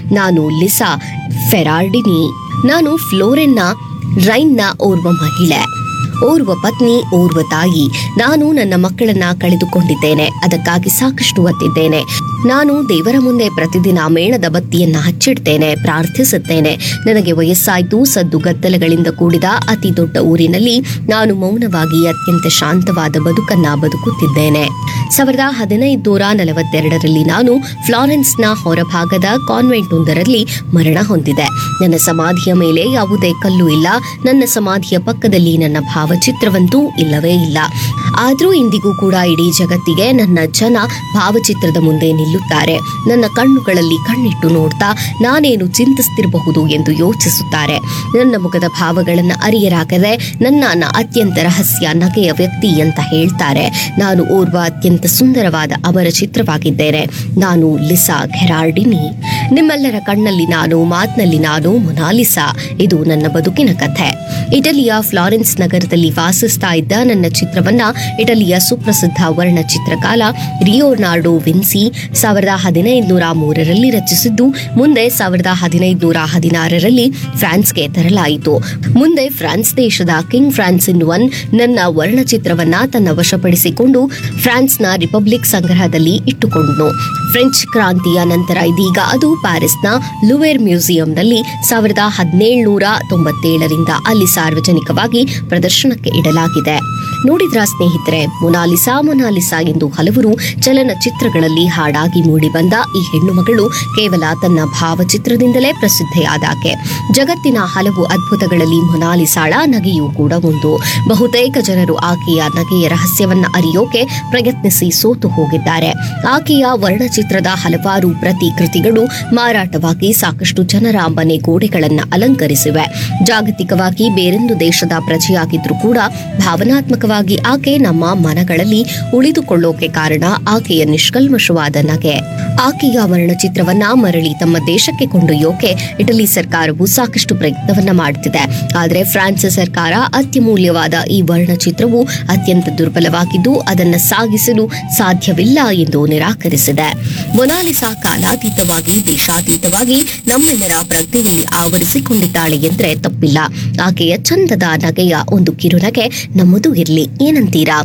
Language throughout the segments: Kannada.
ನಾನು ಲಿಸಾ ಫೆರಾರ್ಡಿನಿ ನಾನು ಫ್ಲೋರೆನ್ನ ರೈನ್ನ ಓರ್ವ ಮಹಿಳೆ ಓರ್ವ ಪತ್ನಿ ಓರ್ವ ತಾಯಿ ನಾನು ನನ್ನ ಮಕ್ಕಳನ್ನ ಕಳೆದುಕೊಂಡಿದ್ದೇನೆ ಅದಕ್ಕಾಗಿ ಸಾಕಷ್ಟು ಒತ್ತಿದ್ದೇನೆ ನಾನು ದೇವರ ಮುಂದೆ ಪ್ರತಿದಿನ ಮೇಣದ ಬತ್ತಿಯನ್ನ ಹಚ್ಚಿಡ್ತೇನೆ ಪ್ರಾರ್ಥಿಸುತ್ತೇನೆ ನನಗೆ ವಯಸ್ಸಾಯ್ತು ಸದ್ದು ಗದ್ದಲಗಳಿಂದ ಕೂಡಿದ ಅತಿ ದೊಡ್ಡ ಊರಿನಲ್ಲಿ ನಾನು ಮೌನವಾಗಿ ಅತ್ಯಂತ ಶಾಂತವಾದ ಬದುಕನ್ನ ಬದುಕುತ್ತಿದ್ದೇನೆ ಸಾವಿರದ ಹದಿನೈದುನೂರ ನಲವತ್ತೆರಡರಲ್ಲಿ ನಾನು ಫ್ಲಾರೆನ್ಸ್ನ ಹೊರಭಾಗದ ಕಾನ್ವೆಂಟ್ ಒಂದರಲ್ಲಿ ಮರಣ ಹೊಂದಿದೆ ನನ್ನ ಸಮಾಧಿಯ ಮೇಲೆ ಯಾವುದೇ ಕಲ್ಲು ಇಲ್ಲ ನನ್ನ ಸಮಾಧಿಯ ಪಕ್ಕದಲ್ಲಿ ನನ್ನ ಭಾವಚಿತ್ರವಂತೂ ಇಲ್ಲವೇ ಇಲ್ಲ ಆದರೂ ಇಂದಿಗೂ ಕೂಡ ಇಡೀ ಜಗತ್ತಿಗೆ ನನ್ನ ಜನ ಭಾವಚಿತ್ರದ ಮುಂದೆ ನಿಲ್ಲುತ್ತಾರೆ ನನ್ನ ಕಣ್ಣುಗಳಲ್ಲಿ ಕಣ್ಣಿಟ್ಟು ನೋಡ್ತಾ ನಾನೇನು ಚಿಂತಿಸ್ತಿರಬಹುದು ಎಂದು ಯೋಚಿಸುತ್ತಾರೆ ನನ್ನ ಮುಖದ ಭಾವಗಳನ್ನು ಅರಿಯರಾಗದೆ ನನ್ನ ನ- ಅತ್ಯಂತ ರಹಸ್ಯ ನಗೆಯ ವ್ಯಕ್ತಿ ಅಂತ ಹೇಳ್ತಾರೆ ನಾನು ಓರ್ವ ಅತ್ಯಂತ ಸುಂದರವಾದ ಅವರ ಚಿತ್ರವಾಗಿದ್ದೇನೆ ನಾನು ಲಿಸಾ ಘೆರಾರ್ಡಿನಿ ನಿಮ್ಮೆಲ್ಲರ ಕಣ್ಣಲ್ಲಿ ನಾನು ಮಾತಿನಲ್ಲಿ ನಾನು ಮೊನಾಲಿಸಾ ಇದು ನನ್ನ ಬದುಕಿನ ಕಥೆ ಇಟಲಿಯ ಫ್ಲಾರೆನ್ಸ್ ನಗರದಲ್ಲಿ ವಾಸಿಸ್ತಾ ಇದ್ದ ನನ್ನ ಚಿತ್ರವನ್ನ ಇಟಲಿಯ ಸುಪ್ರಸಿದ್ಧ ವರ್ಣ ಚಿತ್ರಕಾಲ ರಿಯೋನಾರ್ಡೋ ವಿನ್ಸಿ ಸಾವಿರದ ಹದಿನೈದುನೂರ ಮೂರರಲ್ಲಿ ರಚಿಸಿದ್ದು ಮುಂದೆ ಸಾವಿರದ ಹದಿನೈದುನೂರ ಹದಿನಾರರಲ್ಲಿ ಫ್ರಾನ್ಸ್ಗೆ ತರಲಾಯಿತು ಮುಂದೆ ಫ್ರಾನ್ಸ್ ದೇಶದ ಕಿಂಗ್ ಫ್ರಾನ್ಸ್ ಇನ್ ಒನ್ ನನ್ನ ವರ್ಣಚಿತ್ರವನ್ನ ತನ್ನ ವಶಪಡಿಸಿಕೊಂಡು ಫ್ರಾನ್ಸ್ನ ರಿಪಬ್ಲಿಕ್ ಸಂಗ್ರಹದಲ್ಲಿ ಇಟ್ಟುಕೊಂಡನು ಫ್ರೆಂಚ್ ಕ್ರಾಂತಿಯ ನಂತರ ಇದೀಗ ಅದು ಪ್ಯಾರಿಸ್ನ ಲುವೇರ್ ಮ್ಯೂಸಿಯಂನಲ್ಲಿ ಸಾವಿರದ ಹದಿನೇಳುನೂರ ತೊಂಬತ್ತೇಳರಿಂದ ಅಲ್ಲಿ ಸಾರ್ವಜನಿಕವಾಗಿ ಪ್ರದರ್ಶನಕ್ಕೆ ಇಡಲಾಗಿದೆ ನೋಡಿದ್ರ ಸ್ನೇಹಿತರೆ ಮೊನಾಲಿಸಾ ಮೊನಾಲಿಸಾ ಎಂದು ಹಲವರು ಚಲನಚಿತ್ರಗಳಲ್ಲಿ ಹಾಡಾಗಿ ಮೂಡಿಬಂದ ಈ ಹೆಣ್ಣು ಮಗಳು ಕೇವಲ ತನ್ನ ಭಾವಚಿತ್ರದಿಂದಲೇ ಪ್ರಸಿದ್ಧೆಯಾದಾಕೆ ಜಗತ್ತಿನ ಹಲವು ಅದ್ಭುತಗಳಲ್ಲಿ ಮೊನಾಲಿಸಾಳ ನಗೆಯೂ ಕೂಡ ಒಂದು ಬಹುತೇಕ ಜನರು ಆಕೆಯ ನಗೆಯ ರಹಸ್ಯವನ್ನ ಅರಿಯೋಕೆ ಪ್ರಯತ್ನಿಸಿ ಸೋತು ಹೋಗಿದ್ದಾರೆ ಆಕೆಯ ವರ್ಣಚಿತ್ರದ ಹಲವಾರು ಪ್ರತಿಕೃತಿಗಳು ಮಾರಾಟವಾಗಿ ಸಾಕಷ್ಟು ಜನರ ಮನೆ ಗೋಡೆಗಳನ್ನ ಅಲಂಕರಿಸಿವೆ ಜಾಗತಿಕವಾಗಿ ಬೇರೊಂದು ದೇಶದ ಪ್ರಜೆಯಾಗಿದ್ರೂ ಕೂಡ ಭಾವನಾತ್ಮಕವಾಗಿ ಆಕೆ ನಮ್ಮ ಮನಗಳಲ್ಲಿ ಉಳಿದುಕೊಳ್ಳೋಕೆ ಕಾರಣ ಆಕೆಯ ನಿಷ್ಕಲ್ಮಶವಾದ ನಗೆ ಆಕೆಯ ವರ್ಣಚಿತ್ರವನ್ನ ಮರಳಿ ತಮ್ಮ ದೇಶಕ್ಕೆ ಕೊಂಡೊಯ್ಯೋಕೆ ಇಟಲಿ ಸರ್ಕಾರವು ಸಾಕಷ್ಟು ಪ್ರಯತ್ನವನ್ನ ಮಾಡುತ್ತಿದೆ ಆದರೆ ಫ್ರಾನ್ಸ್ ಸರ್ಕಾರ ಅತ್ಯಮೂಲ್ಯವಾದ ಈ ವರ್ಣಚಿತ್ರವು ಅತ್ಯಂತ ದುರ್ಬಲವಾಗಿದ್ದು ಅದನ್ನ ಸಾಗಿಸಲು ಸಾಧ್ಯವಿಲ್ಲ ಎಂದು ನಿರಾಕರಿಸಿದೆ ಮೊನಾಲಿಸಾ ಕಾಲಾತೀತವಾಗಿ ದೇಶಾತೀತವಾಗಿ ನಮ್ಮೆಲ್ಲರ ಪ್ರಜ್ಞೆಯಲ್ಲಿ ಆವರಿಸಿಕೊಂಡಿದ್ದಾಳೆ ಎಂದ್ರೆ ತಪ್ಪಿಲ್ಲ ಆಕೆಯ ಚಂದದ ನಗೆಯ ಒಂದು ಕಿರುನಗೆ ನಮ್ಮದು ಇರ್ಲಿ ಏನಂತೀರಾ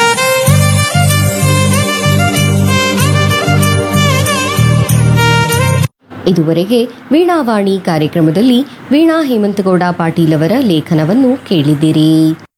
ಇದುವರೆಗೆ ವೀಣಾವಾಣಿ ಕಾರ್ಯಕ್ರಮದಲ್ಲಿ ವೀಣಾ ಹೇಮಂತಗೌಡ ಪಾಟೀಲ್ ಅವರ ಲೇಖನವನ್ನು ಕೇಳಿದಿರಿ